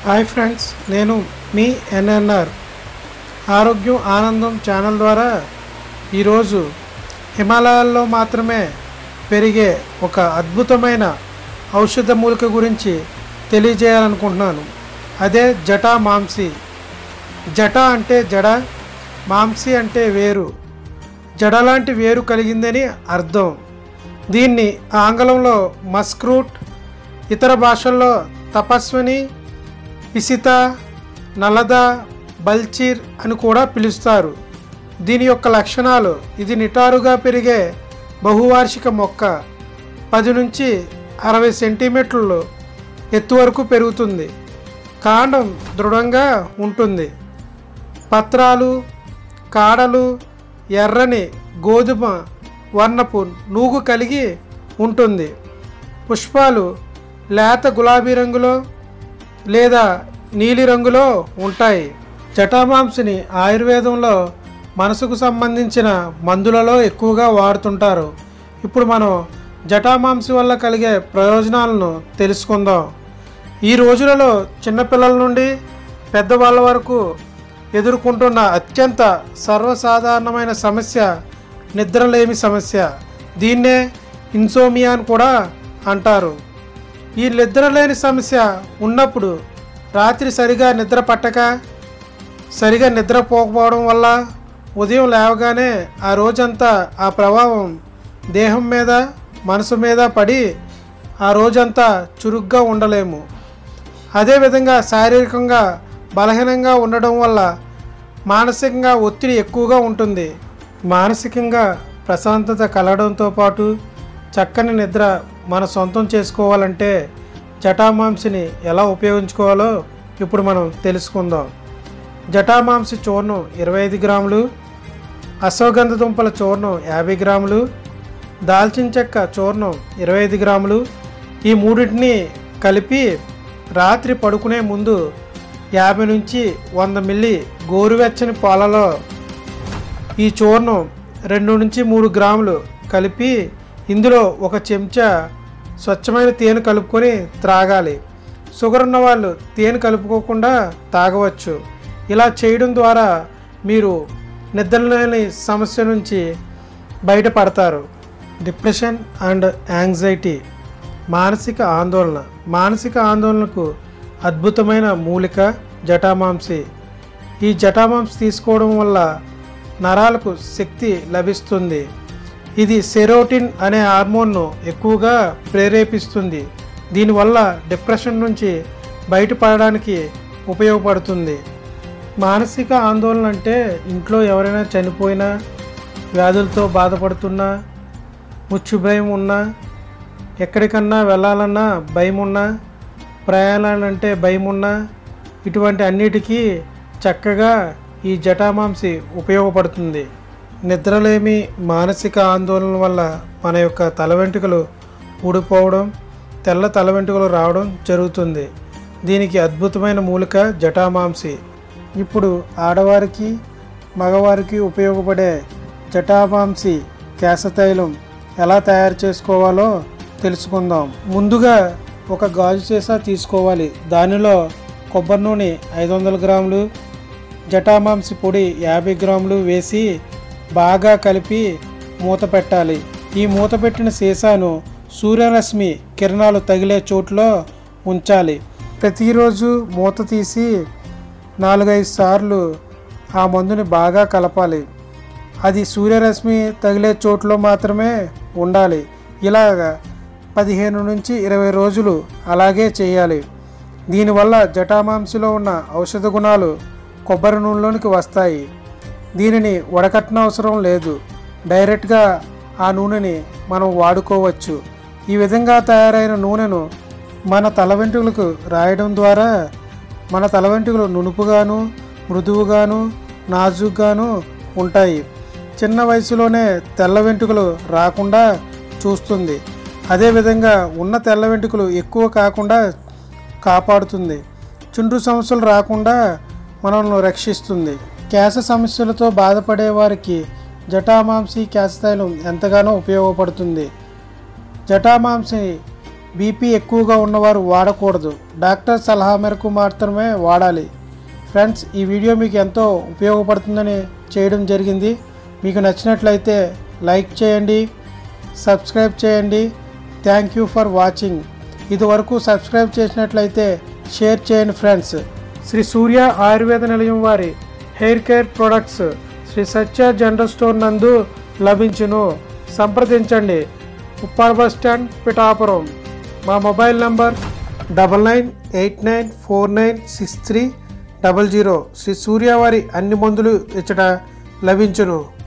hi friends నేను మీ NNR ఆరోగ్యం ఆనందం ఛానల్ ద్వారా ఈరోజు హిమాలయాల్లో మాత్రమే పెరిగే ఒక అద్భుతమైన ఔషధ మూలిక గురించి తెలియజేయాలనుకుంటున్నాను అదే జటా మాంసి జట అంటే జడ మాంసి అంటే వేరు జడ లాంటి వేరు కలిగిందని అర్థం దీన్ని ఆంగ్లంలో మస్క్రూట్ ఇతర భాషల్లో తపస్విని ఇసిత నలద బల్చీర్ అని కూడా పిలుస్తారు దీని యొక్క లక్షణాలు ఇది నిటారుగా పెరిగే బహువార్షిక మొక్క పది నుంచి అరవై సెంటీమీటర్లు ఎత్తు వరకు పెరుగుతుంది కాండం దృఢంగా ఉంటుంది పత్రాలు కాడలు ఎర్రని గోధుమ వర్ణపు నూగు కలిగి ఉంటుంది పుష్పాలు లేత గులాబీ రంగులో లేదా నీలి రంగులో ఉంటాయి జటామాంసిని ఆయుర్వేదంలో మనసుకు సంబంధించిన మందులలో ఎక్కువగా వాడుతుంటారు ఇప్పుడు మనం జటామాంసి వల్ల కలిగే ప్రయోజనాలను తెలుసుకుందాం ఈ రోజులలో చిన్నపిల్లల నుండి పెద్దవాళ్ళ వరకు ఎదుర్కొంటున్న అత్యంత సర్వసాధారణమైన సమస్య నిద్రలేమి సమస్య దీన్నే ఇన్సోమియా అని కూడా అంటారు ఈ నిద్రలేని సమస్య ఉన్నప్పుడు రాత్రి సరిగా నిద్ర పట్టక సరిగా నిద్రపోకపోవడం వల్ల ఉదయం లేవగానే ఆ రోజంతా ఆ ప్రభావం దేహం మీద మనసు మీద పడి ఆ రోజంతా చురుగ్గా ఉండలేము అదేవిధంగా శారీరకంగా బలహీనంగా ఉండడం వల్ల మానసికంగా ఒత్తిడి ఎక్కువగా ఉంటుంది మానసికంగా ప్రశాంతత కలగడంతో పాటు చక్కని నిద్ర మన సొంతం చేసుకోవాలంటే జటామాంసిని ఎలా ఉపయోగించుకోవాలో ఇప్పుడు మనం తెలుసుకుందాం జటామాంసి చూర్ణం ఇరవై ఐదు గ్రాములు అశ్వగంధ దుంపల చూర్ణం యాభై గ్రాములు దాల్చిన చెక్క చూర్ణం ఇరవై ఐదు గ్రాములు ఈ మూడింటిని కలిపి రాత్రి పడుకునే ముందు యాభై నుంచి వంద మిల్లీ గోరువెచ్చని పాలలో ఈ చూర్ణం రెండు నుంచి మూడు గ్రాములు కలిపి ఇందులో ఒక చెంచా స్వచ్ఛమైన తేనె కలుపుకొని త్రాగాలి షుగర్ ఉన్న వాళ్ళు తేనె కలుపుకోకుండా తాగవచ్చు ఇలా చేయడం ద్వారా మీరు నిద్రలేని సమస్య నుంచి బయటపడతారు డిప్రెషన్ అండ్ యాంగ్జైటీ మానసిక ఆందోళన మానసిక ఆందోళనకు అద్భుతమైన మూలిక జటామాంసి ఈ జటామాంసి తీసుకోవడం వల్ల నరాలకు శక్తి లభిస్తుంది ఇది సెరోటిన్ అనే హార్మోన్ను ఎక్కువగా ప్రేరేపిస్తుంది దీనివల్ల డిప్రెషన్ నుంచి బయటపడడానికి ఉపయోగపడుతుంది మానసిక ఆందోళన అంటే ఇంట్లో ఎవరైనా చనిపోయినా వ్యాధులతో బాధపడుతున్నా ముచ్చు భయం ఉన్నా ఎక్కడికన్నా వెళ్ళాలన్నా భయం ఉన్నా ప్రయాణాలంటే భయం ఉన్నా ఇటువంటి అన్నిటికీ చక్కగా ఈ జటామాంసి ఉపయోగపడుతుంది నిద్రలేమి మానసిక ఆందోళన వల్ల మన యొక్క తల వెంట్రుకలు ఊడిపోవడం తెల్ల తల వెంట్రుకలు రావడం జరుగుతుంది దీనికి అద్భుతమైన మూలిక జటామాంసి ఇప్పుడు ఆడవారికి మగవారికి ఉపయోగపడే జటామాంసి కేశతైలం ఎలా తయారు చేసుకోవాలో తెలుసుకుందాం ముందుగా ఒక గాజు సీసా తీసుకోవాలి దానిలో కొబ్బరి నూనె ఐదు వందల గ్రాములు జటామాంసి పొడి యాభై గ్రాములు వేసి బాగా కలిపి మూత పెట్టాలి ఈ మూత పెట్టిన సీసాను సూర్యరశ్మి కిరణాలు తగిలే చోట్లో ఉంచాలి ప్రతిరోజు మూత తీసి నాలుగైదు సార్లు ఆ మందుని బాగా కలపాలి అది సూర్యరశ్మి తగిలే చోట్లో మాత్రమే ఉండాలి ఇలాగా పదిహేను నుంచి ఇరవై రోజులు అలాగే చేయాలి దీనివల్ల జటామాంసిలో ఉన్న ఔషధ గుణాలు కొబ్బరి నూనెలోనికి వస్తాయి దీనిని వడకట్టనవసరం లేదు డైరెక్ట్గా ఆ నూనెని మనం వాడుకోవచ్చు ఈ విధంగా తయారైన నూనెను మన తల వెంట్రుకలకు రాయడం ద్వారా మన తల వెంట్రుకలు నునుపుగాను మృదువుగాను నాజుగ్గాను ఉంటాయి చిన్న వయసులోనే తెల్ల వెంట్రుకలు రాకుండా చూస్తుంది అదేవిధంగా ఉన్న తెల్ల వెంట్రుకలు ఎక్కువ కాకుండా కాపాడుతుంది చుండ్రు సమస్యలు రాకుండా మనల్ని రక్షిస్తుంది కేశ సమస్యలతో బాధపడే వారికి జటామాంసి కేశతైలం ఎంతగానో ఉపయోగపడుతుంది జటామాంసి బీపీ ఎక్కువగా ఉన్నవారు వాడకూడదు డాక్టర్ సలహా మేరకు మాత్రమే వాడాలి ఫ్రెండ్స్ ఈ వీడియో మీకు ఎంతో ఉపయోగపడుతుందని చేయడం జరిగింది మీకు నచ్చినట్లయితే లైక్ చేయండి సబ్స్క్రైబ్ చేయండి థ్యాంక్ యూ ఫర్ వాచింగ్ ఇదివరకు సబ్స్క్రైబ్ చేసినట్లయితే షేర్ చేయండి ఫ్రెండ్స్ శ్రీ సూర్య ఆయుర్వేద నిలయం వారి hair care products Shri Satya general store నందు లభించును సంప్రదించండి ఉప్పాడ బస్ స్టాండ్ పిఠాపురం మా mobile number double nine eight nine four nine six three double zero Shri Surya వారి అన్ని మందులు ఇచ్చట లభించును